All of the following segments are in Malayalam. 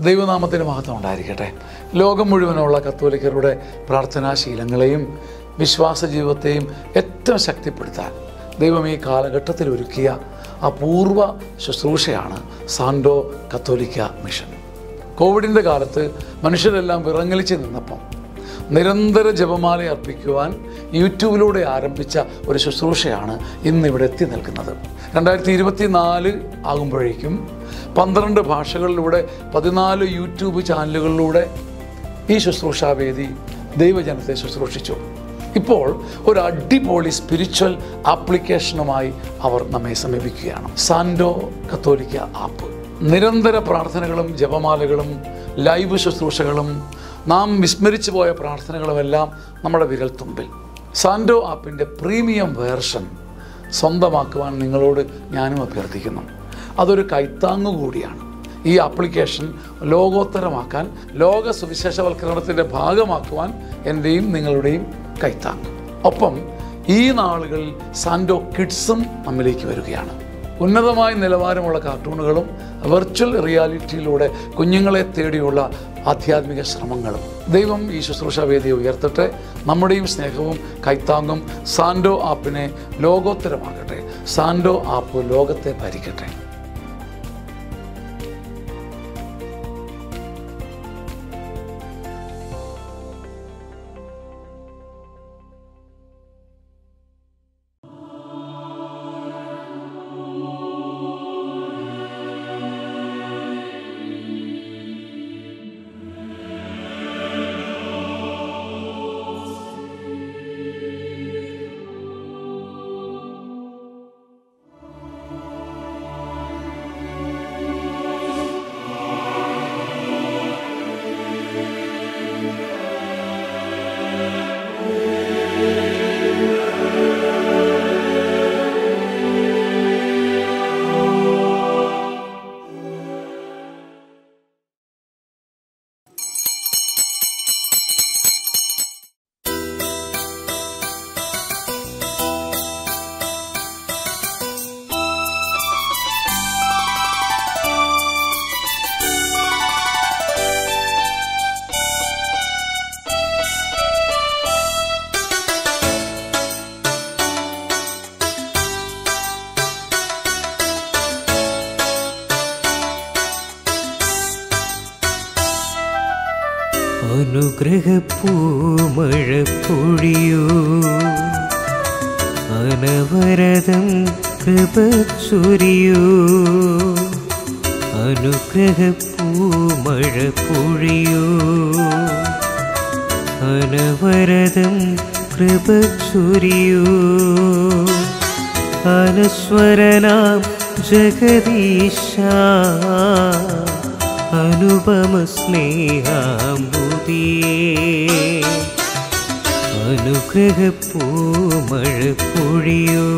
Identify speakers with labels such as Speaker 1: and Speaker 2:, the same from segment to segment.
Speaker 1: ദൈവനാമത്തിന് മഹത്വം ഉണ്ടായിരിക്കട്ടെ ലോകം മുഴുവനുള്ള കത്തോലിക്കരുടെ പ്രാർത്ഥനാശീലങ്ങളെയും വിശ്വാസ ജീവിതത്തെയും ഏറ്റവും ശക്തിപ്പെടുത്താൻ ദൈവം ഈ കാലഘട്ടത്തിൽ ഒരുക്കിയ അപൂർവ ശുശ്രൂഷയാണ് സാൻഡോ കത്തോലിക്ക മിഷൻ കോവിഡിൻ്റെ കാലത്ത് മനുഷ്യരെല്ലാം വിറങ്ങലിച്ച് നിന്നപ്പം നിരന്തര ജപമാല അർപ്പിക്കുവാൻ യൂട്യൂബിലൂടെ ആരംഭിച്ച ഒരു ശുശ്രൂഷയാണ് ഇന്നിവിടെ എത്തി നിൽക്കുന്നത് രണ്ടായിരത്തി ഇരുപത്തി നാല് ആകുമ്പോഴേക്കും പന്ത്രണ്ട് ഭാഷകളിലൂടെ പതിനാല് യൂട്യൂബ് ചാനലുകളിലൂടെ ഈ ശുശ്രൂഷാവേദി ദൈവജനത്തെ ശുശ്രൂഷിച്ചു ഇപ്പോൾ ഒരു അടിപൊളി സ്പിരിച്വൽ ആപ്ലിക്കേഷനുമായി അവർ നമ്മെ സമീപിക്കുകയാണ് സാൻഡോ കത്തോലിക്ക ആപ്പ് നിരന്തര പ്രാർത്ഥനകളും ജപമാലകളും ലൈവ് ശുശ്രൂഷകളും നാം വിസ്മരിച്ചു പോയ പ്രാർത്ഥനകളുമെല്ലാം നമ്മുടെ വിരൽത്തുമ്പിൽ സാൻഡോ ആപ്പിൻ്റെ പ്രീമിയം വേർഷൻ സ്വന്തമാക്കുവാൻ നിങ്ങളോട് ഞാനും അഭ്യർത്ഥിക്കുന്നു അതൊരു കൈത്താങ്ങു കൂടിയാണ് ഈ ആപ്ലിക്കേഷൻ ലോകോത്തരമാക്കാൻ ലോക സുവിശേഷവൽക്കരണത്തിൻ്റെ ഭാഗമാക്കുവാൻ എൻ്റെയും നിങ്ങളുടെയും കൈത്താങ്ങ് ഒപ്പം ഈ നാളുകളിൽ സാൻഡോ കിഡ്സും നമ്മിലേക്ക് വരികയാണ് ഉന്നതമായ നിലവാരമുള്ള കാർട്ടൂണുകളും വെർച്വൽ റിയാലിറ്റിയിലൂടെ കുഞ്ഞുങ്ങളെ തേടിയുള്ള ആധ്യാത്മിക ശ്രമങ്ങളും ദൈവം ഈ ശുശ്രൂഷ വേദിയെ ഉയർത്തട്ടെ നമ്മുടെയും സ്നേഹവും കൈത്താങ്ങും സാൻഡോ ആപ്പിനെ ലോകോത്തരമാകട്ടെ സാൻഡോ ആപ്പ് ലോകത്തെ ഭരിക്കട്ടെ
Speaker 2: അനുഗ്രഹപ്പൂമഴ പൊഴിയൂ അനവരതം കൃപ ചൊരിയൂ അനുഗ്രഹപ്പൂമഴ പൊഴിയൂ അനവരതം കൃപ ചൊരിയൂ അനസ്വരനാം ജഗദീശ അനുപമ സ്നേഹാംബുദിയേ അനുഗ്രഹപ്പൂമഴ പൊഴിയോ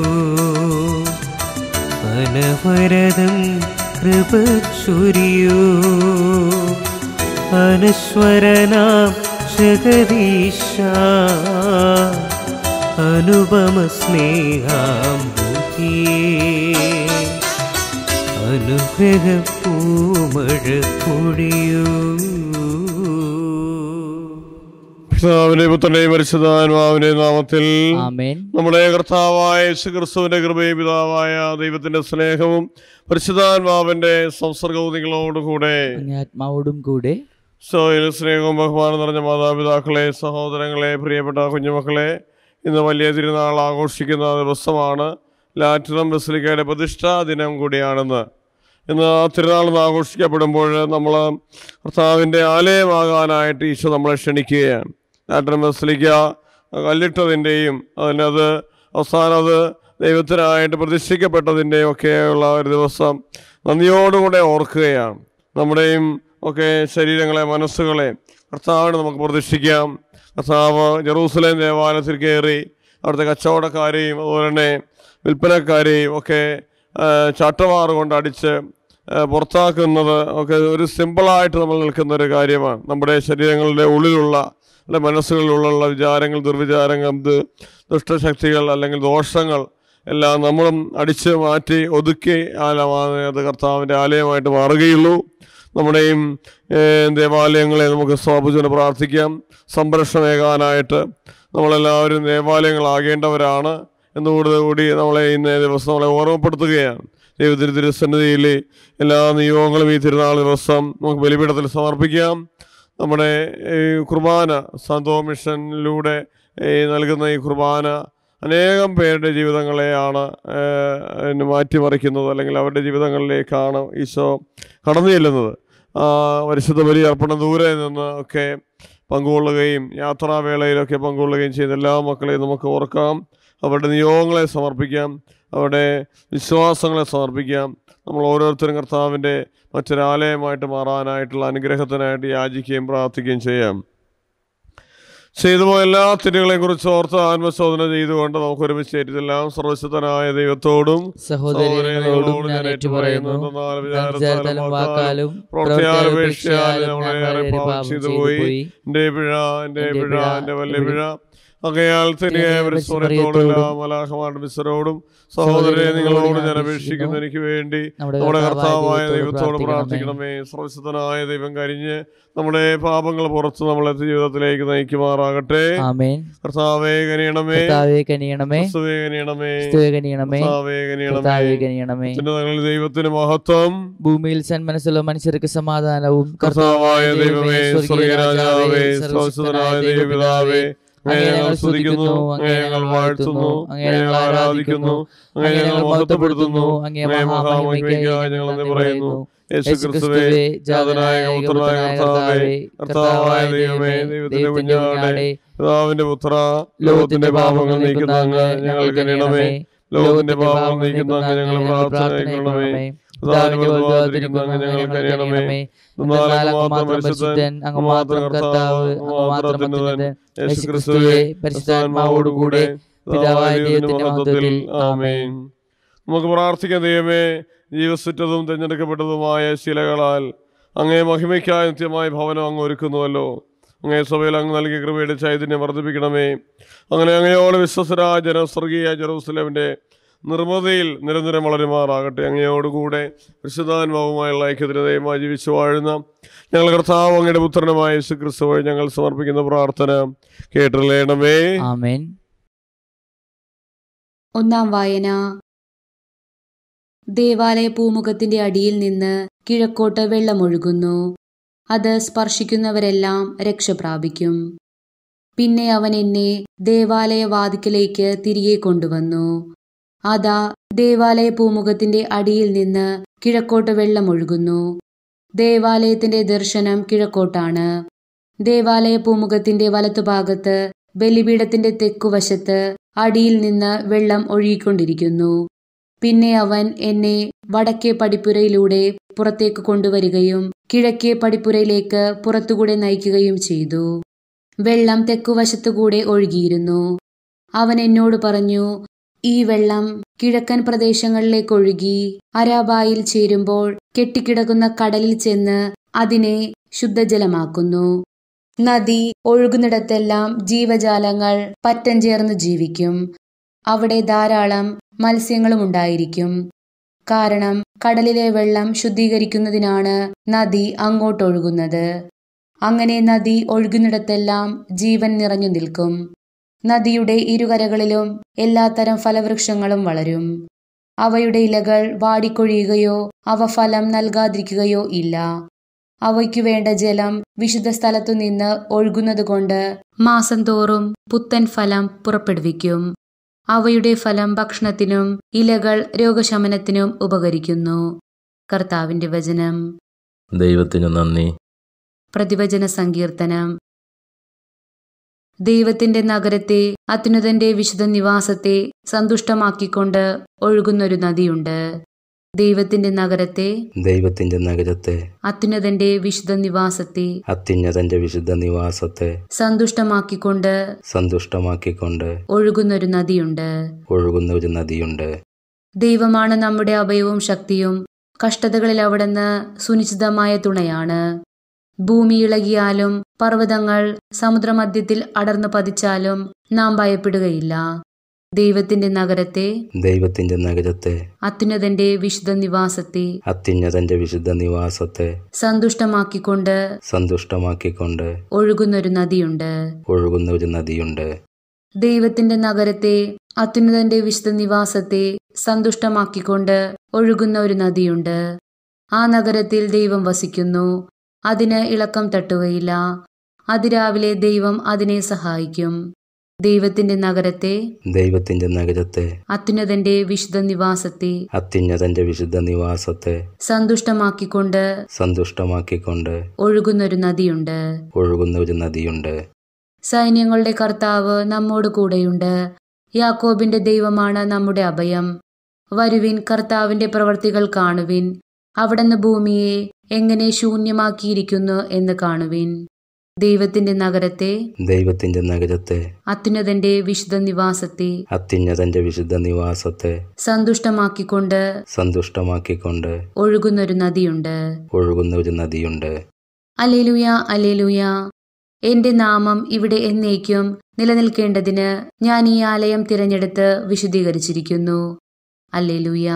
Speaker 2: അനവരതം കൃപ ചൊരിയോ അനശ്വരനാം ജഗദീശ അനുപമ സ്നേഹാംബുദിയേ അനുഗ്രഹപ്പൂമഴ പൊഴിയൂ
Speaker 3: പിതാവിന്റെ പുത്രന്റെയും പരിശുദ്ധാത്മാവിന്റെ നാമത്തിൽ
Speaker 4: ആമേൻ
Speaker 3: നമ്മുടെ കർത്താവായ യേശുക്രിസ്തുവിന്റെ കൃപയും പിതാവായ ദൈവത്തിന്റെ സ്നേഹവും പരിശുദ്ധാത്മാവിന്റെ സംസർഗവും നിങ്ങളോടുകൂടെ
Speaker 4: അങ്ങേ ആത്മാവോടും കൂടെ
Speaker 3: സോയിൽ സ്നേഹവും ബഹുമാനം നിറഞ്ഞ മാതാപിതാക്കളെ സഹോദരങ്ങളെ പ്രിയപ്പെട്ട കുഞ്ഞുമക്കളെ ഇന്ന് വലിയ തിരുനാൾ ആഘോഷിക്കുന്ന ദിവസമാണ് ലാറ്റിനം ബസിലിക്കയുടെ പ്രതിഷ്ഠാ ദിനം കൂടിയാണെന്ന് ഇന്ന് ആ തിരുനാൾ ഇന്ന് ആഘോഷിക്കപ്പെടുമ്പോൾ നമ്മൾ കർത്താവിൻ്റെ ആലയമാകാനായിട്ട് ഈശോ നമ്മളെ ക്ഷണിക്കുകയാണ് ലാറ്റിനം ബസിലിക്ക കല്ലിട്ടതിൻ്റെയും അതിനത് അവസാനം അത് ദൈവത്തിനായിട്ട് പ്രതിഷ്ഠിക്കപ്പെട്ടതിൻ്റെയും ഒക്കെയുള്ള ഒരു ദിവസം നന്ദിയോടുകൂടെ ഓർക്കുകയാണ് നമ്മുടെയും ഒക്കെ ശരീരങ്ങളെ മനസ്സുകളെ കർത്താവിന് നമുക്ക് പ്രതിഷ്ഠിക്കാം കർത്താവ് ജെറൂസലേം ദേവാലയത്തിൽ കയറി അവിടുത്തെ കച്ചവടക്കാരെയും അതുപോലെ തന്നെ വിൽപ്പനക്കാരെയും ഒക്കെ ആ, ചാട്ടവാറ് കൊണ്ട് അടിച്ച് ആ, പുറത്താക്കുന്നത് ഒക്കെ ഒരു സിമ്പിളായിട്ട് നമ്മൾ നിൽക്കുന്ന ഒരു കാര്യമാണ് നമ്മുടെ ശരീരങ്ങളുടെ ഉള്ളിലുള്ള നമ്മുടെ മനസ്സുകളിലുള്ള വിചാരങ്ങൾ ദുർവിചാരങ്ങൾ ദു- ദുഷ്ടശക്തികൾ അല്ലെങ്കിൽ ദോഷങ്ങൾ എല്ലാം നമ്മളും അടിച്ച് മാറ്റി ഒതുക്കി ആലമാണ് അത് കർത്താവിൻ്റെ ആലയമായിട്ട് മാറുകയുള്ളൂ നമ്മുടെയും ഏഹ്, ദേവാലയങ്ങളെ നമുക്ക് സ്ഥാപിച്ചുകൊണ്ട് പ്രാർത്ഥിക്കാം സംരക്ഷണമേകാനായിട്ട് നമ്മളെല്ലാവരും ദേവാലയങ്ങളാകേണ്ടവരാണ് എന്നുകൂടി കൂടി നമ്മളെ ഇന്നേ ദിവസം നമ്മളെ ഓർമ്മപ്പെടുത്തുകയാണ് ദൈവത്തിന് തിരുസന്നിധിയിൽ എല്ലാ നിയോഗങ്ങളും ഈ തിരുനാൾ ദിവസം നമുക്ക് ബലിപീഠത്തിൽ സമർപ്പിക്കാം നമ്മുടെ ഈ കുർബാന സന്തോ മിഷനിലൂടെ ഈ നൽകുന്ന ഈ കുർബാന അനേകം പേരുടെ ജീവിതങ്ങളെയാണ് ഏഹ്, പിന്നെ മാറ്റിമറിക്കുന്നത് അല്ലെങ്കിൽ അവരുടെ ജീവിതങ്ങളിലേക്കാണ് ഈശോ കടന്നു ചെല്ലുന്നത് ആ, പരിശുദ്ധ ബലി അർപ്പണം ദൂരെ നിന്ന് ഒക്കെ പങ്കുകൊള്ളുകയും യാത്രാവേളയിലൊക്കെ പങ്കുകൊള്ളുകയും ചെയ്യുന്ന എല്ലാ മക്കളെയും നമുക്ക് ഓർക്കാം അവരുടെ നിയോഗങ്ങളെ സമർപ്പിക്കാം അവരുടെ വിശ്വാസങ്ങളെ സമർപ്പിക്കാം നമ്മൾ ഓരോരുത്തരും കർത്താവിൻ്റെ മറ്റൊരാലയമായിട്ട് മാറാനായിട്ടുള്ള അനുഗ്രഹത്തിനായിട്ട് യാചിക്കുകയും പ്രാർത്ഥിക്കുകയും ചെയ്യാം ചെയ്തു പോയ എല്ലാ തെറ്റുകളെയും കുറിച്ച് ഓർത്ത് ആത്മശോധന ചെയ്തുകൊണ്ട് നമുക്ക് ഒരുമിച്ച് ഇതെല്ലാം സർവശക്തനായ ദൈവത്തോടും
Speaker 4: സഹോദരങ്ങളോടും ഞാൻ ഏറ്റുപറയുന്നു ഞാൻ വിചാരത്താലും വാക്കാലും പ്രവൃത്തിയാലും ഉപേക്ഷയാലും ഞാൻ വളരെയേറെ പാപം ചെയ്തു പോയി
Speaker 3: എന്റെ പിഴ എന്റെ
Speaker 4: എന്റെ
Speaker 3: പിഴ
Speaker 4: പിഴ,
Speaker 3: എന്റെ വലിയ
Speaker 4: എന്റെ
Speaker 3: പിഴ ആകയാൽ തനിയെ
Speaker 4: തിരികെ
Speaker 3: പരിസ്മരണത്തോടെല്ലാം മലാഹമാരുടെ മിശ്രോടും സഹോദരെ നിങ്ങളോട് ഞാൻ അപേക്ഷിക്കുന്നു എനിക്ക് വേണ്ടി
Speaker 4: നമ്മുടെ
Speaker 3: നമ്മുടെ
Speaker 4: കർത്താവായ
Speaker 3: കർത്താവായ
Speaker 4: ദൈവത്തോട്
Speaker 3: ദൈവത്തോട്
Speaker 4: പ്രാർത്ഥിക്കണമേ.
Speaker 3: പ്രാർത്ഥിക്കണമേ സർവശക്തനായ ദൈവം കരിഞ്ഞ് നമ്മുടെ പാപങ്ങൾ പുറത്ത് നമ്മളെ ജീവിതത്തിലേക്ക് നയിക്കുമാറാകട്ടെ
Speaker 4: ആമേൻ
Speaker 3: കർത്താവേ കനിയണമേ
Speaker 4: കർത്താവെ കനിയണമേ
Speaker 3: ക്രിസ്തുവേ കനിയണമേ
Speaker 4: ക്രിസ്തുവെ കനിയണമേ
Speaker 3: കർത്താവേ കനിയണമേ
Speaker 4: കർത്താവെ കനിയണമേ
Speaker 3: അത്യുന്നതങ്ങളിൽ ദൈവത്തിന് മഹത്വം
Speaker 4: ഭൂമിയിൽ സന്മനസ്സുള്ള മനുഷ്യർക്ക് സമാധാനവും
Speaker 3: കർത്താവായ ദൈവമേ സ്വർഗീയ രാജാവേ സർവശക്തനായ ദൈവപിതാവേ അങ്ങയെ ഞങ്ങൾ സ്തുതിക്കുന്നു അങ്ങയെ ഞങ്ങൾ വാഴ്ത്തുന്നു അങ്ങയെ ഞങ്ങൾ ആരാധിക്കുന്നു അങ്ങയെ ഞങ്ങൾ മഹത്വപ്പെടുത്തുന്നു അങ്ങയെ മഹാമഹിമയ്ക്കായി ഞങ്ങൾ എന്ന് പറയുന്നു യേശു ക്രിസ്തുവേ ജാതനായ പുത്രനായ കർത്താവേ കർത്താവായ ദൈവമേ ദൈവത്തിന്റെ കുഞ്ഞാടെ പിതാവിന്റെ പുത്ര ലോകത്തിന്റെ പാപങ്ങൾ നീക്കുന്ന അങ്ങ് ഞങ്ങൾക്ക് കനിയണമേ ലോകത്തിന്റെ പാപങ്ങൾ നീക്കുന്ന അങ്ങ് ഞങ്ങൾ പ്രാർത്ഥന കേൾക്കണമേ പിതാവിന്റെ വലുതാതിരിക്കുന്ന അങ്ങ് ഞങ്ങൾക്ക് കനിയണമേ എന്നാൽ അങ്ങ് മാത്രം പരിശുദ്ധൻ അങ്ങ് മാത്രം കർത്താവ് അങ്ങ് മാത്രം അത്യുന്നതൻ യേശു ക്രിസ്തുവേ പരിശുദ്ധാത്മാവോടുകൂടെ പിതാവായ ദൈവത്തിന്റെ മഹത്വത്തിൽ ആമേൻ നമുക്ക് പ്രാർത്ഥിക്കാം ദൈവമേ ജീവസുറ്റതും തിരഞ്ഞെടുക്കപ്പെട്ടതുമായ ശിലകളാൽ അങ്ങേ മഹിമയ്ക്കായ നിത്യമായ ഭവനം അങ്ങ് ഒരുക്കുന്നുവല്ലോ അങ്ങേ സഭയിൽ അങ്ങ് നൽകിയ കൃപയുടെ ചൈതന്യം വർദ്ധിപ്പിക്കണമേ അങ്ങനെ അങ്ങയോട് വിശ്വസരായ ജന സ്വർഗീയ ജെറൂസലേമിൻ്റെ നിർമ്മതയിൽ നിരന്തരം വളരുമാറാകട്ടെ അങ്ങയോടുകൂടെ വിശുദ്ധാത്മാവുമായുള്ള ഐക്യത്തിന് ദയമായി ജീവിച്ചു വാഴുന്ന ഞങ്ങൾ കർത്താവ് അങ്ങയുടെ പുത്രനുമായ യേശു ക്രിസ്തു വഴി ഞങ്ങൾ സമർപ്പിക്കുന്ന പ്രാർത്ഥന കേട്ടില്ലേണമേ
Speaker 4: ആമേൻ
Speaker 5: ഒന്നാം വായന ദേവാലയ പൂമുഖത്തിന്റെ അടിയിൽ നിന്ന് കിഴക്കോട്ട് വെള്ളമൊഴുകുന്നു അത് സ്പർശിക്കുന്നവരെല്ലാം രക്ഷ പ്രാപിക്കും പിന്നെ അവൻ എന്നെ ദേവാലയ വാതിക്കലേക്ക് തിരികെ കൊണ്ടുവന്നു അതാ ദേവാലയ പൂമുഖത്തിന്റെ അടിയിൽ നിന്ന് കിഴക്കോട്ട് വെള്ളമൊഴുകുന്നു ദേവാലയത്തിന്റെ ദർശനം കിഴക്കോട്ടാണ് ദേവാലയ പൂമുഖത്തിന്റെ വലത്തുഭാഗത്ത് ബലിപീഠത്തിന്റെ തെക്കുവശത്ത് അടിയിൽ നിന്ന് വെള്ളം ഒഴുകിക്കൊണ്ടിരിക്കുന്നു പിന്നെ അവൻ എന്നെ വടക്കേ പടിപ്പുരയിലൂടെ പുറത്തേക്ക് കൊണ്ടുവരികയും കിഴക്കേ പടിപ്പുരയിലേക്ക് പുറത്തുകൂടെ നയിക്കുകയും ചെയ്തു വെള്ളം തെക്കുവശത്തുകൂടെ ഒഴുകിയിരുന്നു അവൻ എന്നോട് പറഞ്ഞു ഈ വെള്ളം കിഴക്കൻ പ്രദേശങ്ങളിലേക്ക് ഒഴുകി അരാബായിൽ ചേരുമ്പോൾ കെട്ടിക്കിടക്കുന്ന കടലിൽ ചെന്ന് അതിനെ ശുദ്ധജലമാക്കുന്നു നദി ഒഴുകുന്നിടത്തെല്ലാം ജീവജാലങ്ങൾ പറ്റം ചേർന്ന് ജീവിക്കും അവിടെ ധാരാളം മത്സ്യങ്ങളും ഉണ്ടായിരിക്കും കാരണം കടലിലെ വെള്ളം ശുദ്ധീകരിക്കുന്നതിനാണ് നദി അങ്ങോട്ടൊഴുകുന്നത് അങ്ങനെ നദി ഒഴുകുന്നിടത്തെല്ലാം ജീവൻ നിറഞ്ഞു നിൽക്കും നദിയുടെ ഇരുകരകളിലും എല്ലാത്തരം ഫലവൃക്ഷങ്ങളും വളരും അവയുടെ ഇലകൾ വാടിക്കൊഴിയുകയോ അവ ഫലം നൽകാതിരിക്കുകയോ ഇല്ല അവയ്ക്കു വേണ്ട ജലം വിശുദ്ധ സ്ഥലത്തു നിന്ന് ഒഴുകുന്നതുകൊണ്ട് മാസം തോറും പുത്തൻ ഫലം പുറപ്പെടുവിക്കും അവയുടെ ഫലം ഭക്ഷണത്തിനും ഇലകൾ രോഗശമനത്തിനും ഉപകരിക്കുന്നു കർത്താവിന്റെ വചനം
Speaker 6: ദൈവത്തിനു നന്ദി
Speaker 5: പ്രതിവചന സങ്കീർത്തനം ദൈവത്തിന്റെ നഗരത്തെ അത്യുന്നതന്റെ വിശുദ്ധ നിവാസത്തെ സന്തുഷ്ടമാക്കിക്കൊണ്ട് ഒഴുകുന്നൊരു നദിയുണ്ട് ദൈവത്തിന്റെ നഗരത്തെ
Speaker 6: ദൈവത്തിന്റെ നഗരത്തെ
Speaker 5: അത്യുന്നതന്റെ വിശുദ്ധ നിവാസത്തെ
Speaker 6: അത്യുന്നതന്റെ വിശുദ്ധ നിവാസത്തെ
Speaker 5: സന്തുഷ്ടമാക്കിക്കൊണ്ട്
Speaker 6: സന്തുഷ്ടമാക്കിക്കൊണ്ട്
Speaker 5: ഒഴുകുന്നൊരു നദിയുണ്ട്
Speaker 6: ഒഴുകുന്ന ഒരു നദിയുണ്ട്
Speaker 5: ദൈവമാണ് നമ്മുടെ അഭയവും ശക്തിയും കഷ്ടതകളിൽ അവിടുന്ന് സുനിശ്ചിതമായ തുണയാണ് ഭൂമി ഇളകിയാലും പർവ്വതങ്ങൾ സമുദ്രമധ്യത്തിൽ അടർന്നു പതിച്ചാലും നാം ഭയപ്പെടുകയില്ല ദൈവത്തിന്റെ നഗരത്തെ
Speaker 6: ദൈവത്തിൻ്റെ നഗരത്തെ
Speaker 5: അത്യുന്നതന്റെ വിശുദ്ധ നിവാസത്തെ
Speaker 6: അത്യുന്നതൻ്റെ വിശുദ്ധ നിവാസത്തെ
Speaker 5: സന്തുഷ്ടമാക്കിക്കൊണ്ട്
Speaker 6: സന്തുഷ്ടമാക്കിക്കൊണ്ട്
Speaker 5: ഒഴുകുന്നൊരു നദിയുണ്ട്
Speaker 6: ഒഴുകുന്ന ഒരു നദിയുണ്ട്
Speaker 5: ദൈവത്തിന്റെ നഗരത്തെ അത്യുന്നതന്റെ വിശുദ്ധ നിവാസത്തെ സന്തുഷ്ടമാക്കിക്കൊണ്ട് ഒഴുകുന്ന ഒരു നദിയുണ്ട് ആ നഗരത്തിൽ ദൈവം വസിക്കുന്നു അതിന് ഇളക്കം തട്ടുകയില്ല അതിരാവിലെ ദൈവം അതിനെ സഹായിക്കും ദൈവത്തിന്റെ നഗരത്തെ
Speaker 6: ദൈവത്തിൻ്റെ നഗരത്തെ
Speaker 5: അത്യുന്നതന്റെ വിശുദ്ധ നിവാസത്തെ
Speaker 6: അത്യുന്നതൻ്റെ വിശുദ്ധ നിവാസത്തെ
Speaker 5: സന്തുഷ്ടമാക്കിക്കൊണ്ട്
Speaker 6: സന്തുഷ്ടമാക്കിക്കൊണ്ട്
Speaker 5: ഒഴുകുന്നൊരു നദിയുണ്ട്
Speaker 6: ഒഴുകുന്ന ഒരു നദിയുണ്ട്
Speaker 5: സൈന്യങ്ങളുടെ കർത്താവ് നമ്മോട് കൂടെയുണ്ട് യാക്കോബിന്റെ ദൈവമാണ് നമ്മുടെ അഭയം വരുവിൻ കർത്താവിന്റെ പ്രവർത്തികൾ കാണുവിൻ അവിടുന്ന് ഭൂമിയെ എങ്ങനെ ശൂന്യമാക്കിയിരിക്കുന്നു എന്ന് കാണുവിൻ ദൈവത്തിന്റെ നഗരത്തെ
Speaker 6: ദൈവത്തിൻ്റെ നഗരത്തെ
Speaker 5: അത്യുന്നതന്റെ വിശുദ്ധ നിവാസത്തെ
Speaker 6: അത്യുന്നതൻ്റെ വിശുദ്ധ നിവാസത്തെ
Speaker 5: സന്തുഷ്ടമാക്കിക്കൊണ്ട്
Speaker 6: സന്തുഷ്ടമാക്കിക്കൊണ്ട്
Speaker 5: ഒഴുകുന്നൊരു നദിയുണ്ട്
Speaker 6: ഒഴുകുന്ന ഒരു നദിയുണ്ട്
Speaker 5: അലേലുയ അലേലുയ എന്റെ നാമം ഇവിടെ എന്നേക്കും നിലനിൽക്കേണ്ടതിന് ഞാൻ ഈ ആലയം തിരഞ്ഞെടുത്ത് വിശുദ്ധീകരിച്ചിരിക്കുന്നു അല്ലേലൂയ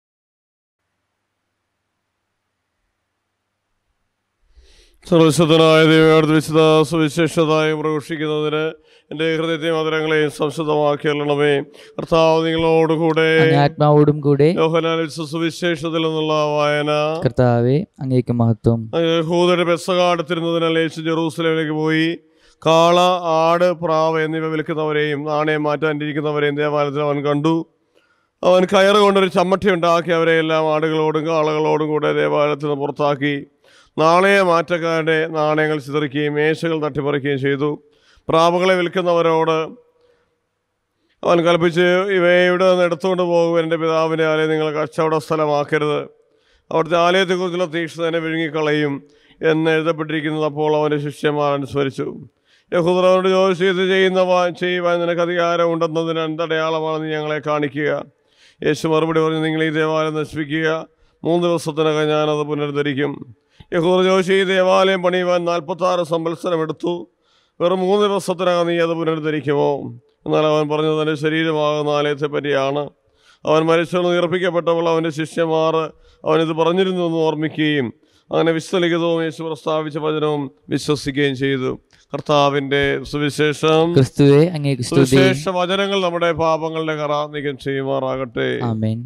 Speaker 3: സർവശക്തനായ ദൈവയുടെ വിശുദ്ധ സുവിശേഷതായി പ്രഘോഷിക്കുന്നതിന് എൻ്റെ ഹൃദയത്തെയും മധുരങ്ങളെയും സംശുദ്ധമാക്കിയല്ലണമേ കർത്താവ് നിങ്ങളോടുകൂടെ
Speaker 4: അങ്ങേ ആത്മാവോടും കൂടെ
Speaker 3: യോഹനാൻ വിശുദ്ധ സുവിശേഷത്തിൽ നിന്നുള്ള വായന
Speaker 4: കർത്താവെ അങ്ങേക്ക് മഹത്വം
Speaker 3: യഹൂദരുടെ പെസകാടുത്തിരുന്നതിനാൽ യേശു ജെറൂസലേമിലേക്ക് പോയി കാള ആട് പ്രാവ് എന്നിവ വിൽക്കുന്നവരെയും നാണയം മാറ്റാനിരിക്കുന്നവരെയും ദേവാലയത്തിൽ അവൻ കണ്ടു അവൻ കയറ് കൊണ്ടൊരു ചമ്മട്ടി ഉണ്ടാക്കി അവരെയെല്ലാം ആടുകളോടും കാളകളോടും കൂടെ ദേവാലയത്തിൽ നിന്ന് പുറത്താക്കി നാണയ മാറ്റക്കാരുടെ നാണയങ്ങൾ ചിതറിക്കുകയും മേശകൾ തട്ടിപ്പറിക്കുകയും ചെയ്തു പ്രാവുകളെ വിൽക്കുന്നവരോട് അവൻ കൽപ്പിച്ച് ഇവയെ ഇവിടെ നിന്ന് എടുത്തുകൊണ്ട് പോകും എൻ്റെ പിതാവിൻ്റെ ആലയം നിങ്ങൾ കച്ചവട സ്ഥലമാക്കരുത് അവിടുത്തെ ആലയത്തെക്കുറിച്ചുള്ള തീക്ഷ്ണതനെ വിഴുങ്ങിക്കളയും എന്ന് എഴുതപ്പെട്ടിരിക്കുന്നത് അപ്പോൾ അവൻ്റെ ശിഷ്യന്മാർ അനുസ്മരിച്ചു യഹൂദരോട് ചോദിച്ചു ഇത് ചെയ്യുന്നവാൻ ചെയ്യുവാൻ നിനക്ക് അധികാരമുണ്ടെന്നതിന് എന്തടയാളമാണെന്ന് ഞങ്ങളെ കാണിക്കുക യേശു മറുപടി പറഞ്ഞു നിങ്ങൾ ഈ ദേവാലയം നശിപ്പിക്കുക മൂന്ന് ദിവസത്തിനകം ഞാനത് പുനരുദ്ധരിക്കും യഹൂദർ ചോദിച്ചു ഈ ദേവാലയം പണിയുവാൻ നാൽപ്പത്താറ് സംവത്സരം എടുത്തു വെറും മൂന്ന് ദിവസത്തിനകം നീ അത് പുനരുദ്ധരിക്കുമോ എന്നാൽ അവൻ പറഞ്ഞത് തൻ്റെ ശരീരമാകുന്ന ആലയത്തെ പറ്റിയാണ് അവൻ മരിച്ചു ഉയർപ്പിക്കപ്പെട്ടപ്പോൾ അവൻ്റെ ശിഷ്യന്മാർ അവനിത് പറഞ്ഞിരുന്നു എന്ന് ഓർമ്മിക്കുകയും അങ്ങനെ വിശ്വലിഖിതവും യേശു പ്രസ്താവിച്ച വചനവും വിശ്വസിക്കുകയും ചെയ്തു കർത്താവിൻ്റെ സുവിശേഷം
Speaker 4: ക്രിസ്തുവെ അങ്ങേക്ക് സ്തുതി
Speaker 3: സുവിശേഷ വചനങ്ങൾ നമ്മുടെ പാപങ്ങളുടെ കറ നീക്കം ചെയ്യുമാറാകട്ടെ
Speaker 4: ആമേൻ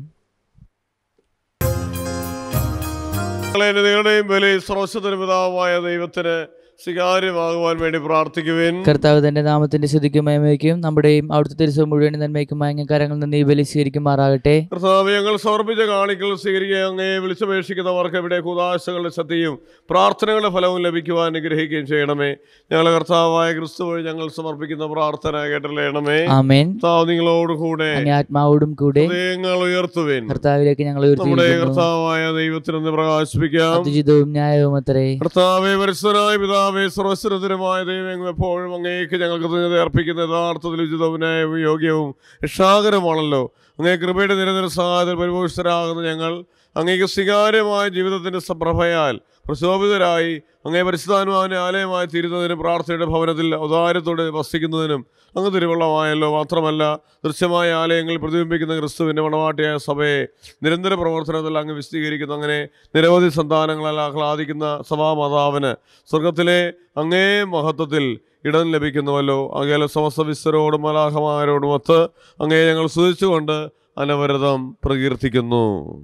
Speaker 3: നിങ്ങളെ നിങ്ങളുടെയും ബലി സർവസ്വത്തിന് പിതാവുമായ ദൈവത്തിന് സ്വീകാര്യമാകുവാൻ വേണ്ടി പ്രാർത്ഥിക്കുവിൻ
Speaker 4: കർത്താവ് തന്റെ നാമത്തിന്റെ ശുദ്ധിക്കും മയമയ്ക്കും നമ്മുടെയും അവിടുത്തെ തിരുസഭ മുഴുവൻ നന്മയ്ക്കും അങ്ങ് കരങ്ങളിൽ നിന്ന് ഈ ബലി സ്വീകരിക്കുമാറാകട്ടെ
Speaker 3: കർത്താവ് ഞങ്ങൾ സമർപ്പിച്ച കാണിക്കൽ സ്വീകരിക്കുകയും അങ്ങയെ വിളിച്ചപേക്ഷിക്കുന്നവർക്ക് ഇവിടെ കുതാശകളുടെ ശക്തിയും പ്രാർത്ഥനകളുടെ ഫലവും ലഭിക്കുവാൻ അനുഗ്രഹിക്കുകയും ചെയ്യണമേ ഞങ്ങളെ കർത്താവായ ക്രിസ്തു വഴി ഞങ്ങൾ സമർപ്പിക്കുന്ന പ്രാർത്ഥന കേട്ടല്ലേണമേ
Speaker 4: ആമേൻ
Speaker 3: കർത്താവ് നിങ്ങളോട് കൂടെ
Speaker 4: അങ്ങേ ആത്മാവോടും കൂടെ
Speaker 3: ഹൃദയങ്ങൾ ഉയർത്തുവിൻ
Speaker 4: കർത്താവിലേക്ക് ഞങ്ങൾ
Speaker 3: നമ്മുടെ
Speaker 4: ഉയർത്തിയിരിക്കുന്നു
Speaker 3: കർത്താവായ ദൈവത്തിനൊന്ന് പ്രകാശിപ്പിക്കാം
Speaker 4: അതിജിതവും ന്യായവും അത്രേ
Speaker 3: കർത്താവെ പരിസ്ഥരായ പിതാവേ സർവസ്വരതരമായ ദൈവം എപ്പോഴും അങ്ങേക്ക് ഞങ്ങൾ കൃതജ്ഞത അർപ്പിക്കുന്ന യഥാർത്ഥത്തിൽ ഉചിതവും യോഗ്യവും രക്ഷാകരമാണല്ലോ അങ്ങേ കൃപയുടെ നിരന്തര സഹായത്തിൽ പരിപോഷിതരാകുന്ന ഞങ്ങൾ അങ്ങേക്ക് സ്വീകാര്യമായ ജീവിതത്തിന്റെ സപ്രഭയാൽ പ്രശോഭിതരായി അങ്ങേ പരിശുദ്ധാനുമാവിനെ ആലയമായി തീരുന്നതിനും പ്രാർത്ഥനയുടെ ഭവനത്തിൽ ഔദാര്യത്തോടെ വസിക്കുന്നതിനും അങ്ങ് തിരുവള്ളമായല്ലോ മാത്രമല്ല ദൃശ്യമായ ആലയങ്ങളിൽ പ്രതിബിംബിക്കുന്ന ക്രിസ്തുവിൻ്റെ മണവാട്ടിയായ സഭയെ നിരന്തര പ്രവർത്തനത്തിൽ അങ്ങ് വിശദീകരിക്കുന്ന അങ്ങനെ നിരവധി സന്താനങ്ങളാൽ ആഹ്ലാദിക്കുന്ന സഭാമാതാവിന് സ്വർഗത്തിലെ അങ്ങേ മഹത്വത്തിൽ ഇടം ലഭിക്കുന്നുവല്ലോ അങ്ങേലെ സമസ്ത വിസ്തരോടും മലാഹമാരോടും ഒത്ത് അങ്ങേ ഞങ്ങൾ സ്തുതിച്ചുകൊണ്ട് അനവരതം പ്രകീർത്തിക്കുന്നു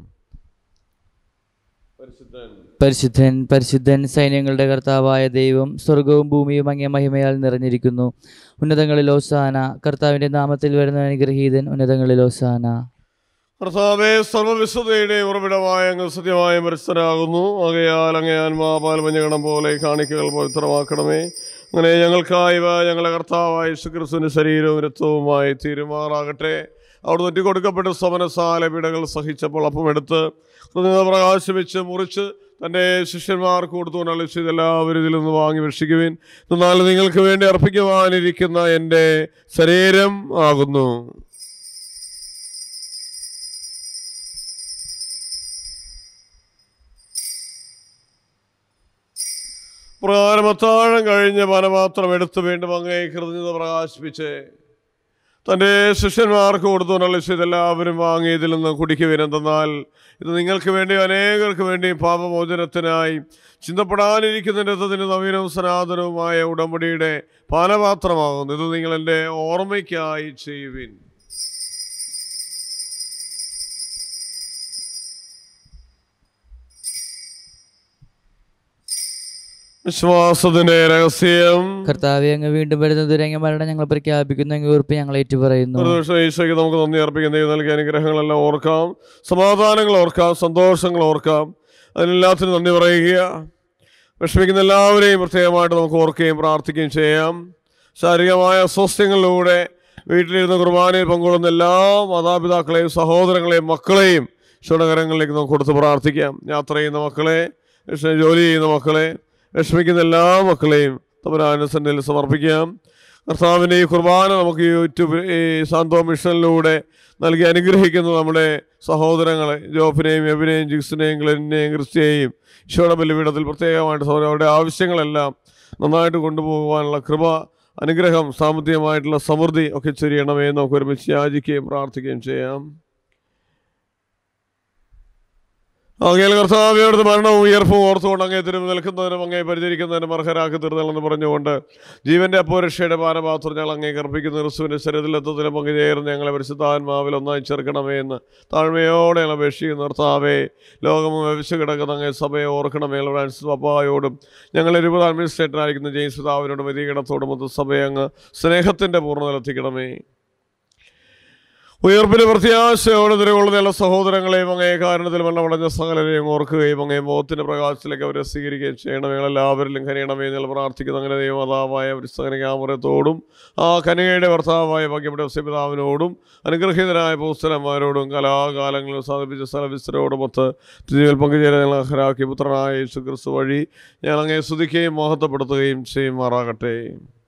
Speaker 4: പരിശുദ്ധൻ പരിശുദ്ധൻ സൈന്യങ്ങളുടെ കർത്താവായ ദൈവം സ്വർഗവും ഭൂമിയും അങ്ങേ മഹിമയാൽ നിറഞ്ഞിരിക്കുന്നു ഉന്നതങ്ങളിൽ ഓസാന കർത്താവിന്റെ നാമത്തിൽ വരുന്ന അനുഗ്രഹീതൻ ഉന്നതങ്ങളിൽ ഓസാന
Speaker 3: കർത്താവേ സർവവിശുദ്ധയുടെ ഉറവിടമായ അങ്ങ് സത്യമായ പരിസ്ഥരാകുന്നു ആകയാൽ അങ്ങേ ആത്മാപാൽ മഞ്ഞകണം പോലെ കാണിക്കകൾ പവിത്രമാക്കണമേ അങ്ങനെ ഞങ്ങൾക്കായി ഇവ ഞങ്ങളെ കർത്താവായ യേശുക്രിസ്തുവിന്റെ ശരീരവും രക്തവുമായി തീരുമാറാകട്ടെ അവിടെ തൊറ്റി കൊടുക്കപ്പെട്ട സമനസാല പീഡകൾ സഹിച്ചപ്പോൾ അപ്പം എടുത്ത് കൃതജ്ഞത പ്രകാശിപ്പിച്ച് മുറിച്ച് തൻ്റെ ശിഷ്യന്മാർക്ക് കൊടുത്തുകൊണ്ട് അളിച്ച് ഇതെല്ലാവരും ഇതിൽ നിന്ന് വാങ്ങി ഭക്ഷിക്കുവിൻ എന്നാൽ നിങ്ങൾക്ക് വേണ്ടി അർപ്പിക്കുവാനിരിക്കുന്ന എൻ്റെ ശരീരം ആകുന്നു പ്രകാരം അത്താഴം കഴിഞ്ഞ് പാനപാത്രം എടുത്തു വീണ്ടും അങ്ങേ കൃതജ്ഞത പ്രകാശിപ്പിച്ച് തൻ്റെ ശിഷ്യന്മാർക്ക് കൊടുത്തുകൊണ്ടുള്ള ഇതെല്ലാവരും വാങ്ങി ഇതിൽ നിന്ന് കുടിക്കുവിൻ എന്തെന്നാൽ ഇത് നിങ്ങൾക്ക് വേണ്ടി അനേകർക്ക് വേണ്ടി പാപമോചനത്തിനായി ചിന്തപ്പെടാനിരിക്കുന്ന രഥത്തിന് നവീനവും സനാതനവുമായ ഉടമ്പടിയുടെ പാനപാത്രമാകുന്നു ഇത് നിങ്ങൾ എൻ്റെ ഓർമ്മയ്ക്കായി ചെയ്യുവിൻ വിശ്വാസത്തിന്റെ രഹസ്യം
Speaker 4: കർത്താവെ അങ്ങ് വീണ്ടും വരുന്നത് രംഗ മരണം ഞങ്ങൾ പ്രഖ്യാപിക്കുന്നു അങ്ങ് ഉറപ്പ് ഞങ്ങൾ ഏറ്റുപറയുന്നു
Speaker 3: ഒരു ദിവസം ഈശോയ്ക്ക് നമുക്ക് നന്ദി അർപ്പിക്കുന്ന ദൈവം നൽകിയ അനുഗ്രഹങ്ങളെല്ലാം ഓർക്കാം സമാധാനങ്ങൾ ഓർക്കാം സന്തോഷങ്ങൾ ഓർക്കാം അതിനെല്ലാത്തിനും നന്ദി പറയുക വിഷമിക്കുന്ന എല്ലാവരെയും പ്രത്യേകമായിട്ട് നമുക്ക് ഓർക്കുകയും പ്രാർത്ഥിക്കുകയും ചെയ്യാം ശാരീരികമായ അസ്വസ്ഥ്യങ്ങളിലൂടെ വീട്ടിലിരുന്ന് കുർബാനയിൽ പങ്കുകൊള്ളുന്ന എല്ലാ മാതാപിതാക്കളെയും സഹോദരങ്ങളെയും മക്കളെയും ക്ഷണകരങ്ങളിലേക്ക് നമുക്ക് കൊടുത്ത് പ്രാർത്ഥിക്കാം യാത്ര ചെയ്യുന്ന മക്കളെ വിഷ- ജോലി ചെയ്യുന്ന മക്കളെ വിഷമിക്കുന്ന എല്ലാ മക്കളെയും തമരാനുസന്നിധിയിൽ സമർപ്പിക്കാം കർത്താവിൻ്റെ ഈ കുർബാന നമുക്ക് യൂട്യൂബ് ഈ സാന്തോ മിഷനിലൂടെ നൽകി അനുഗ്രഹിക്കുന്ന നമ്മുടെ സഹോദരങ്ങളെ ജോഫിനെയും എബിനെയും ജിക്സിനെയും ഗ്ലെന്നിനെയും ക്രിസ്റ്റിയെയും ഈശോയുടെ ബലിപീഠത്തിൽ പ്രത്യേകമായിട്ട് സഹോദരൻ അവരുടെ ആവശ്യങ്ങളെല്ലാം നന്നായിട്ട് കൊണ്ടുപോകുവാനുള്ള കൃപ അനുഗ്രഹം സാമ്പത്തികമായിട്ടുള്ള സമൃദ്ധി ഒക്കെ ചൊരിയണമേ എന്ന് നമുക്ക് ഒരുമിച്ച് യാചിക്കുകയും പ്രാർത്ഥിക്കുകയും ചെയ്യാം ആകയാൽ കർത്താവിയോട് മരണവും ഉയർപ്പും ഓർത്തുകൊണ്ട് അങ്ങേ തിരുമ്പ് നിൽക്കുന്നതിനും അങ്ങേ പരിചരിക്കുന്നതിനും അർഹരാക്കി തീർന്നതെന്ന് പറഞ്ഞുകൊണ്ട് ജീവന്റെ അപ്പോരക്ഷയുടെ പാനപാത്രം ഞങ്ങൾ അങ്ങേ കർപ്പിക്കുന്ന ക്രിസ്തുവിന്റെ ശരീരത്തിലെത്തത്തിലും പങ്കുചേർന്ന് ഞങ്ങളെ പരിശുദ്ധാത്മാവിൽ ഒന്നായി ചേർക്കണമേ എന്ന് താഴ്മയോടെ ഞങ്ങൾ അപേക്ഷിക്കുന്ന കർത്താവേ ലോകവും വ്യവിച്ചു കിടക്കുന്ന അങ്ങേ സഭയെ ഓർക്കണമേ ഫ്രാൻസിസ് പപ്പായോടും ഞങ്ങൾ ഇരുപത് അഡ്മിനിസ്ട്രേറ്ററായിരിക്കുന്ന ജെയിംസ് പിതാവിനോടും വ്യതികടത്തോടും മൊത്തം സഭയെ അങ്ങ് സ്നേഹത്തിന്റെ പൂർണ്ണതലെത്തിക്കണമേ ഉയർപ്പിന് പ്രത്യാശയോടെ നിലകൊള്ളുന്ന എല്ലാ സഹോദരങ്ങളെയും അങ്ങേ കാരണത്തിൽ മരണമടഞ്ഞ സകലരെയും ഓർക്കുകയും അങ്ങേ മോഹത്തിന്റെ പ്രകാശത്തിലേക്ക് അവരെ സ്വീകരിക്കുകയും ചെയ്യണം ഞങ്ങളെല്ലാവരിലും കനിയണമേ എന്ന് പ്രാർത്ഥിക്കുന്നു അങ്ങനെ ദൈവമാതാവായ ക്രിസ്തകനികാമരത്തോടും ആ കനികയുടെ ഭർത്താവായ ഭാഗ്യപ്പെട്ട പിതാവിനോടും അനുഗ്രഹീതരായ പൂസ്തലന്മാരോടും കലാകാലങ്ങളിൽ സാധിപ്പിച്ച സ്ഥലവിസ്തരോടും ഒത്ത് ജീവിൽ പങ്കുചേരാൻ ഞങ്ങൾ അർഹരാക്കി പുത്രനായ യേശു ക്രിസ്തു വഴി ഞങ്ങൾ അങ്ങേ സ്തുതിക്കുകയും മഹത്വപ്പെടുത്തുകയും ചെയ്യുമാറാകട്ടെ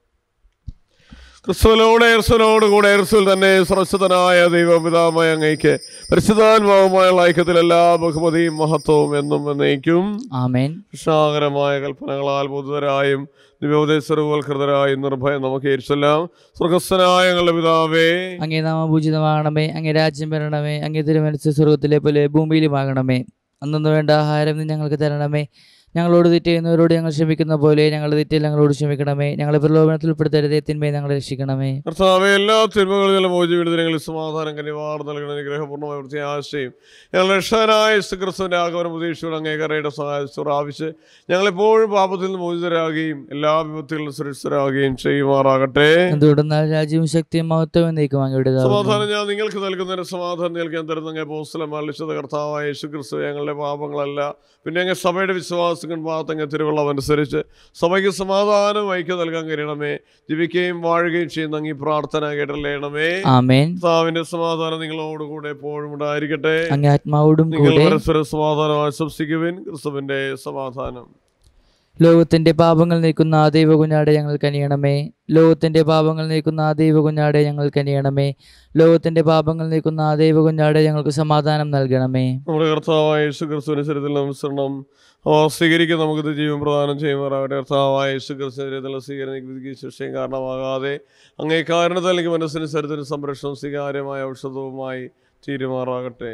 Speaker 3: ക്രിസ്തുവിനോട് എർസനോട് കൂടെ എർസിൽ തന്നെ സർവശതനായ ദൈവപിതാമായ അങ്ങയ്ക്ക് പരിശുദ്ധാത്മാവുമായുള്ള ഐക്യത്തിൽ എല്ലാ ബഹുമതിയും മഹത്വവും എന്നും എന്നേക്കും
Speaker 4: ആമേൻ
Speaker 3: കൃഷ്ണാകരമായ കൽപ്പനകളാൽ ബുദ്ധരായും ദിവോദയസ്വരവൽകൃതരായും നിർഭയം നമുക്ക് ഏരിച്ചെല്ലാം സ്വർഗസ്ഥനായ ഞങ്ങളുടെ പിതാവേ
Speaker 4: അങ്ങേ നാമപൂജിതമാകണമേ അങ്ങേ രാജ്യം വരണമേ അങ്ങേ തിരുമനസ് സ്വർഗത്തിലെ പോലെ ഭൂമിയിലുമാകണമേ അന്നു വേണ്ട ആഹാരം നീ ഞങ്ങൾക്ക് തരണമേ ഞങ്ങളോട് തെറ്റ് ചെയ്യുന്നവരോട് ഞങ്ങൾ ക്ഷമിക്കുന്ന പോലെ ഞങ്ങളുടെ തെറ്റിൽ ഞങ്ങളോട് ക്ഷമിക്കണമേ ഞങ്ങളെ പ്രലോഭനത്തിൽ ഉൾപ്പെടുത്തരുതേ തിന്മയെ ഞങ്ങളെ രക്ഷിക്കണമേ
Speaker 3: കർത്താവെ എല്ലാ തിന്മകളിലും മോചി വിടുതലങ്ങളിൽ സമാധാനം കനിവാർ നൽകണ അനുഗ്രഹപൂർണ്ണമായ വൃത്തി ആശയും ഞങ്ങളുടെ രക്ഷകനായ ക്രിസ്തുവിന്റെ ആഗമനം പ്രതീക്ഷയോട് അങ്ങേക്കറയുടെ സഹായത്തോട് പ്രാപിച്ച് ഞങ്ങളെപ്പോഴും പാപത്തിൽ നിന്ന് മോചിതരാകുകയും എല്ലാ വിപത്തുകളിലും സുരക്ഷിതരാകുകയും ചെയ്യുമാറാകട്ടെ
Speaker 4: എന്തുകൊണ്ടെന്നാൽ രാജ്യവും ശക്തിയും മഹത്വവും എന്നേക്കും അങ്ങയുടേതാകുന്നു
Speaker 3: സമാധാനം ഞാൻ നിങ്ങൾക്ക് നൽകുന്നതിന് സമാധാനം നൽകാൻ തരുന്ന അങ്ങേ പോസ്റ്റലം അലിച്ചത് കർത്താവായ യേശു ക്രിസ്തു ഞങ്ങളുടെ പാപങ്ങളല്ല പിന്നെ അങ്ങ് സഭയുടെ വിശ്വാസങ്ങൾ ഭാഗത്തങ്ങ് തിരുവള്ളം അനുസരിച്ച് സഭയ്ക്ക് സമാധാനം ഐക്യം നൽകാൻ കഴിയണമേ ജീവിക്കുകയും വാഴുകയും ചെയ്യുന്ന അങ്ങ് ഈ പ്രാർത്ഥന കേട്ടല്ലേണമേ
Speaker 4: ആമേൻ
Speaker 3: കർത്താവിന്റെ സമാധാനം നിങ്ങളോടുകൂടെ എപ്പോഴും ഉണ്ടായിരിക്കട്ടെ
Speaker 4: അങ്ങേ ആത്മാവോടും
Speaker 3: നിങ്ങൾ
Speaker 4: കൂടെ
Speaker 3: പരസ്പര സമാധാനം ആശംസിക്കുവിൻ ക്രിസ്തുവിന്റെ സമാധാനം
Speaker 4: ലോകത്തിന്റെ പാപങ്ങൾ നീക്കുന്ന ആ ദൈവ കുഞ്ഞാടെ ഞങ്ങൾ കനിയണമേ ലോകത്തിന്റെ പാപങ്ങൾ നീക്കുന്ന ആ ദൈവ കുഞ്ഞാടെ ഞങ്ങൾ കനിയണമേ ലോകത്തിന്റെ പാപങ്ങൾ നീക്കുന്ന ആ ദൈവ കുഞ്ഞാടെ ഞങ്ങൾക്ക് സമാധാനം നൽകണമേ
Speaker 3: നമ്മുടെ കർത്താവായ യേശു ക്രിസ്തുവിന്റെ ശരീരത്തിൽ നമസ്കരണം സ്വീകരിക്കാൻ നമുക്ക് ജീവൻ പ്രദാനം ചെയ്യുമാറാവട്ടെ കർത്താവായ യേശു ക്രിസ്തു ശരീരത്തിലുള്ള സ്വീകരണ ശിക്ഷയും കാരണമാകാതെ അങ്ങേ കാരണത്തിൽ എനിക്ക് മനസ്സിന് ശരീരത്തിന് സംരക്ഷണം സ്വീകാര്യമായ ഔഷധവുമായി തീരുമാറാകട്ടെ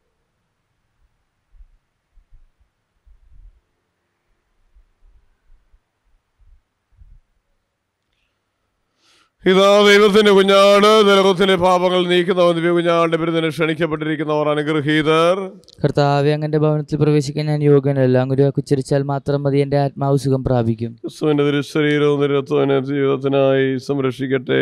Speaker 3: ഇതാ ദൈവത്തിന്റെ കുഞ്ഞാട് ലോകത്തിലെ പാപങ്ങൾ നീക്കുന്നവൻ ദിവ്യ കുഞ്ഞാടിന്റെ ബിരുദന് ക്ഷണിക്കപ്പെട്ടിരിക്കുന്നവർ അനുഗ്രഹീതർ
Speaker 4: കർത്താവെ അങ്ങന്റെ ഭവനത്തിൽ പ്രവേശിക്കാൻ ഞാൻ യോഗ്യനല്ല അങ്ങൊരു ഉച്ചരിച്ചാൽ മാത്രം മതി എൻ്റെ ആത്മാവ് സുഖം പ്രാപിക്കും
Speaker 3: ക്രിസ്തുവിന്റെ തിരുശരീരവും നിരത്വനെ ജീവിതത്തിനായി സംരക്ഷിക്കട്ടെ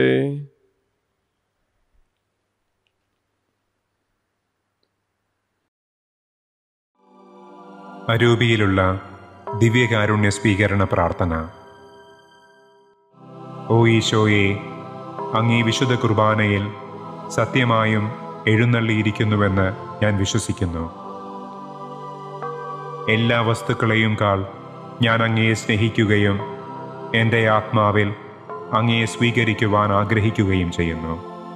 Speaker 7: അരൂപിയിലുള്ള ദിവ്യകാരുണ്യ സ്വീകരണ പ്രാർത്ഥന ഓ ഈശോയെ അങ്ങീ വിശുദ്ധ കുർബാനയിൽ സത്യമായും എഴുന്നള്ളിയിരിക്കുന്നുവെന്ന് ഞാൻ വിശ്വസിക്കുന്നു എല്ലാ വസ്തുക്കളെയും കാൾ ഞാൻ അങ്ങയെ സ്നേഹിക്കുകയും എൻ്റെ ആത്മാവിൽ അങ്ങയെ സ്വീകരിക്കുവാൻ ആഗ്രഹിക്കുകയും ചെയ്യുന്നു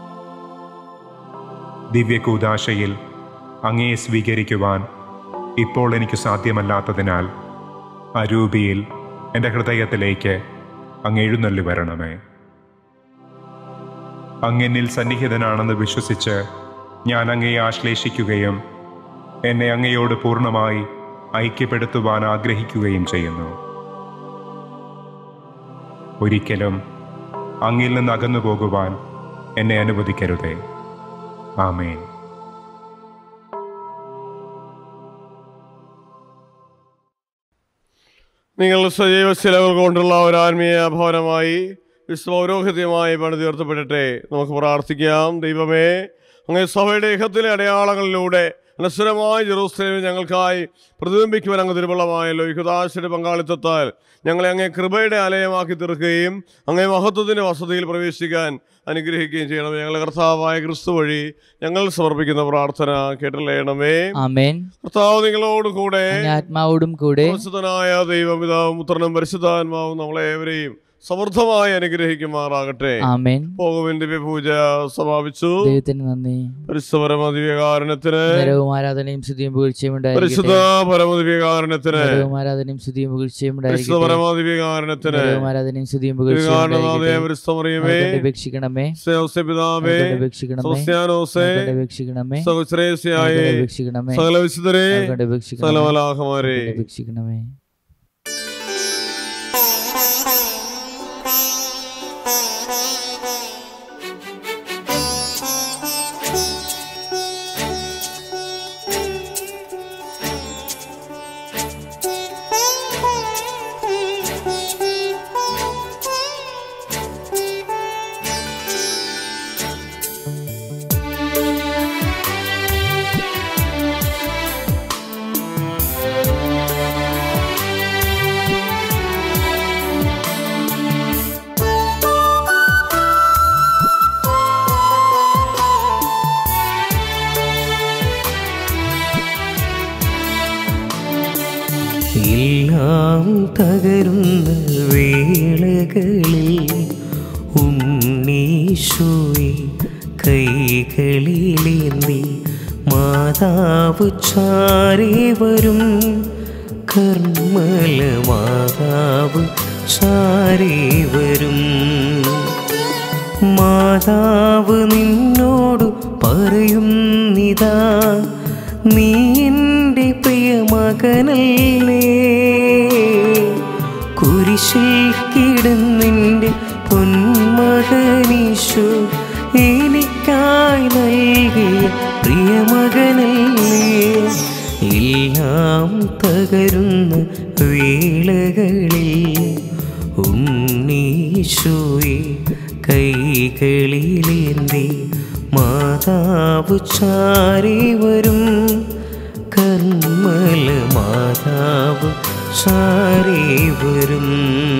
Speaker 7: ദിവ്യകൂദാശയിൽ അങ്ങയെ സ്വീകരിക്കുവാൻ ഇപ്പോൾ എനിക്ക് സാധ്യമല്ലാത്തതിനാൽ അരൂപിയിൽ എൻ്റെ ഹൃദയത്തിലേക്ക് അങ്ങ് എഴുന്നള്ളി വരണമേ അങ്ങെന്നിൽ സന്നിഹിതനാണെന്ന് വിശ്വസിച്ച് ഞാൻ അങ്ങയെ ആശ്ലേഷിക്കുകയും എന്നെ അങ്ങയോട് പൂർണ്ണമായി ഐക്യപ്പെടുത്തുവാൻ ആഗ്രഹിക്കുകയും ചെയ്യുന്നു ഒരിക്കലും അങ്ങിൽ നിന്ന് അകന്നു പോകുവാൻ എന്നെ അനുവദിക്കരുതേ ആമേൻ
Speaker 3: നിങ്ങൾ സജീവ ശിലകൾ കൊണ്ടുള്ള ഒരു ആത്മീയ ഭവനമായി വിശ്വപൗരോഹിത്യമായി പണിതീർത്തപ്പെടട്ടെ നമുക്ക് പ്രാർത്ഥിക്കാം ദൈവമേ അങ്ങേ സഭയുടെ ഇഹത്തിലെ അടയാളങ്ങളിലൂടെ അനശ്വരമായ ജെറൂസലേമിൽ ഞങ്ങൾക്കായി പ്രതിബിംബിക്കുവാൻ അങ്ങ് തിരുവള്ളമായല്ലോ യുഹദാശയുടെ പങ്കാളിത്തത്താൽ ഞങ്ങളെ അങ്ങേ കൃപയുടെ ആലയമാക്കി തീർക്കുകയും അങ്ങേ മഹത്വത്തിൻ്റെ വസതിയിൽ പ്രവേശിക്കാൻ അനുഗ്രഹിക്കുകയും ചെയ്യണമേ ഞങ്ങളുടെ കർത്താവായ ക്രിസ്തു വഴി ഞങ്ങൾ സമർപ്പിക്കുന്ന പ്രാർത്ഥന കേട്ടല്ലേണമേ
Speaker 4: ആമേൻ
Speaker 3: കർത്താവ് നിങ്ങളോട് കൂടെ
Speaker 4: അങ്ങേ ആത്മാവോടും കൂടെ
Speaker 3: പരിശുദ്ധനായ ദൈവപിതാവും പുത്രനും പരിശുദ്ധാത്മാവും നമ്മളെ ഏവരെയും സമൃദ്ധമായി അനുഗ്രഹിക്കുമാറാകട്ടെ
Speaker 4: ആമേൻ
Speaker 3: പോകുവിൻ ദിവ്യപൂജ സമാപിച്ചു
Speaker 4: ദൈവത്തിന് നന്ദി
Speaker 3: പരിശുദ്ധ ദിവ്യകാരണത്തിന്
Speaker 4: നിരവും ആരാധനയും സ്തുതിയും പുകഴ്ചയും
Speaker 3: പരിശുദ്ധ
Speaker 4: ഉണ്ടായിരിക്കട്ടെ
Speaker 3: പരമദിവ്യകാരണത്തിന്
Speaker 4: നിരവും ആരാധനയും സ്തുതിയും പുകഴ്ചയും
Speaker 3: പരിശുദ്ധ
Speaker 4: ഉണ്ടായിരിക്കട്ടെ
Speaker 3: പരമദിവ്യകാരണത്തിന്
Speaker 4: നിരവും ആരാധനയും സ്തുതിയും പുകഴ്ചയും
Speaker 3: ദിവ്യകാരണനാഥേ
Speaker 4: ഉണ്ടായിരിക്കട്ടെ
Speaker 3: പരിസ്ഥമറിയമേ
Speaker 4: ഞങ്ങൾക്കൊണ്ട് അപേക്ഷിക്കണമേ
Speaker 3: പിതാവേ
Speaker 4: ഞങ്ങൾക്കൊണ്ട് അപേക്ഷിക്കണമേ
Speaker 3: സോസ്യാനോസേ
Speaker 4: ഞങ്ങൾകൊണ്ട് അപേക്ഷിക്കണമേ
Speaker 3: സഹസ്രേസ്യായേ
Speaker 4: ഞങ്ങൾകൊണ്ട് അപേക്ഷിക്കണമേ
Speaker 3: സകല വിശുദ്ധരെ
Speaker 4: ഞങ്ങൾകൊണ്ട് അപേക്ഷിക്കണമേ
Speaker 3: സകല മലാഹമാരെ
Speaker 4: ഞങ്ങൾകൊണ്ട് അപേക്ഷിക്കണമേ
Speaker 2: എല്ലാം തകരുന്ന വേളകളിൽ ഉണ്ണീശോയെ കൈകളിലേന്തി മാതാവ് ചാരേ വരും കർമ്മല മാതാവ് ചാരേ വരും മാതാവ് നിന്നോട് പറയുന്നിതാ നീ എൻ്റെ പ്രിയ മകനല്ലേ കുരിശിൽ കിടന്നിൻ്റെ പൊന്മകനീശു എനിക്കായി നൽകിയ പ്രിയമകനല്ലേ എല്ലാം തകരുന്ന വേളകളിൽ ഉണ്ണീശോയെ കൈകളിലേന്തി മാതാവ് ചാരി വരും കർമ്മല മാതാവ് ചാരി വരും